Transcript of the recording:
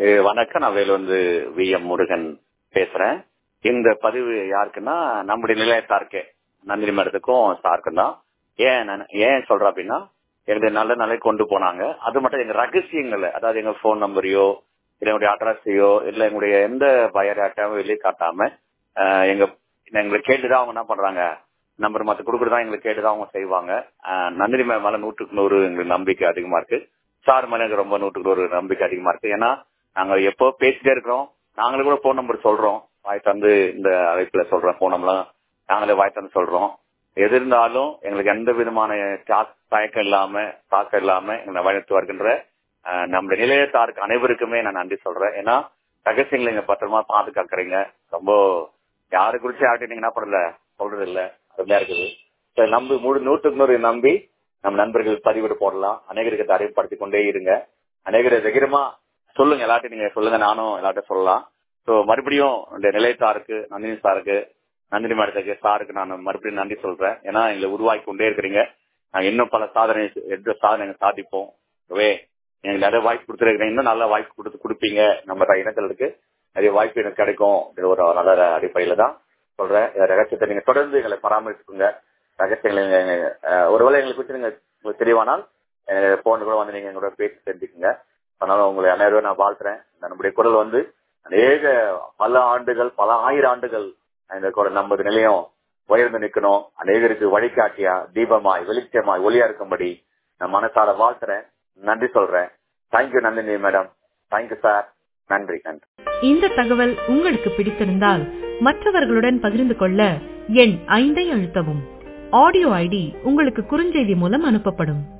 அஹ் வணக்கம் நான் வேலூர்ந்து V M Murugan பேசுறேன் இந்த பதிவு யாருக்குன்னா நம்முடைய நிலையத்தாருக்கே நந்தினி மேடத்துக்கும் சாருக்கும் தான் ஏன் நான் ஏன் சொல்றேன் அப்படின்னா எங்களுடைய நல்ல நிலை கொண்டு போனாங்க அது மட்டும் எங்க ரகசியங்களை அதாவது எங்க போன் நம்பரையோ இல்ல எங்களுடைய அட்ரஸையோ இல்ல எங்களுடைய எந்த பயோடேட்டாவும் வெளியே காட்டாம அஹ் எங்க எங்களை கேட்டுதான் அவங்க என்ன பண்றாங்க நம்பர் மத்த கொடுக்குறதா எங்களுக்கு கேட்டுதான் அவங்க செய்வாங்க அஹ் நந்தினி மேம் மேல நூற்றுக்கு நூறு எங்களுக்கு நம்பிக்கை அதிகமா இருக்கு சார் மேல எனக்கு ரொம்ப நூற்றுக்கு நூறு நம்பிக்கை அதிகமா இருக்கு ஏன்னா நாங்க எப்போ பேசிட்டே இருக்கிறோம் நாங்களும் கூட போன் நம்பர் சொல்றோம் வாய் தந்து இந்த அழைப்புல சொல்றோம் போன் நம்பர்லாம் நாங்களே வாய் தந்து சொல்றோம் எது இருந்தாலும் எங்களுக்கு எந்த விதமான தா- தயக்கம் இல்லாம தாக்கம் இல்லாம எங்களை வழிநடத்தி வருகின்ற அஹ், நம்முடைய நிலையத்தாருக்கு அனைவருக்குமே நான் நன்றி சொல்றேன் ஏன்னா ரகசியங்களை நீங்க பத்திரமா பாதுகாக்கிறீங்க ரொம்ப யாரு குறிச்சு யார்கிட்ட நீங்க என்ன பண்ணல சொல்றது இல்ல அதுதான் இருக்குது சரி, நம்பி முழு நூற்றுக்கு நூறு நம்பி நம்ம நண்பர்கள் பதிவிட்டு போடலாம் அநேகருக்கு அதை அறிவுப்படுத்தி கொண்டே இருங்க அநேகர் வெகிரமா சொல்லுங்க எல்லார்ட்டையும் நீங்க சொல்லுங்க நானும் எல்லார்ட்டும் சொல்லலாம் சோ மறுபடியும் இந்த நிலையத்தாருக்கு நந்தினி சாருக்கு நந்தினி மேடத்துக்கு சாருக்கு நான் மறுபடியும் நன்றி சொல்றேன் ஏன்னா எங்களை உருவாக்கி கொண்டே இருக்கிறீங்க நாங்க இன்னும் பல சாதனை எட்டு சாதனை சாதிப்போம் வே எங்களுக்கு நிறைய வாய்ப்பு கொடுத்துருக்கீங்க இன்னும் நல்ல வாய்ப்பு கொடுத்து கொடுப்பீங்க நம்ம இனங்களுக்கு நிறைய வாய்ப்பு எனக்கு கிடைக்கும் அப்படின்ற ஒரு நல்ல அடிப்படையில தான் சொல்றேன் இந்த ரகசியத்தை நீங்க தொடர்ந்து எங்களை பராமரிச்சுக்கோங்க ரகசியங்களை நீங்க, அஹ், ஒருவேளை எங்களுக்கு குறித்து நீங்க உங்களுக்கு தெரியவானால் போன் கூட வந்து நீங்க எங்களோட பேசி தெரிஞ்சுக்கோங்க அதனால உங்களை அனைவரும் நான் வாழ்த்துறேன் நம்முடைய குரல் வந்து அநேக பல ஆண்டுகள் பல ஆயிரம் ஆண்டுகள் இந்த குரல் நமது நிலையம் உயர்ந்து நிக்கணும் அநேகருக்கு வழிகாட்டியா தீபமாய் வெளிச்சமாய் ஒளியா இருக்கும்படி நான் மனசார வாழ்த்துறேன் நன்றி சொல்றேன் thank you Nandini madam thank you sir நன்றி நன்றி இந்த தகவல் உங்களுக்கு பிடித்திருந்தால் மற்றவர்களுடன் பகிர்ந்து கொள்ள எண் ஐந்தை அழுத்தவும் ஆடியோ ஐடி உங்களுக்கு குறுஞ்செய்தி மூலம் அனுப்பப்படும்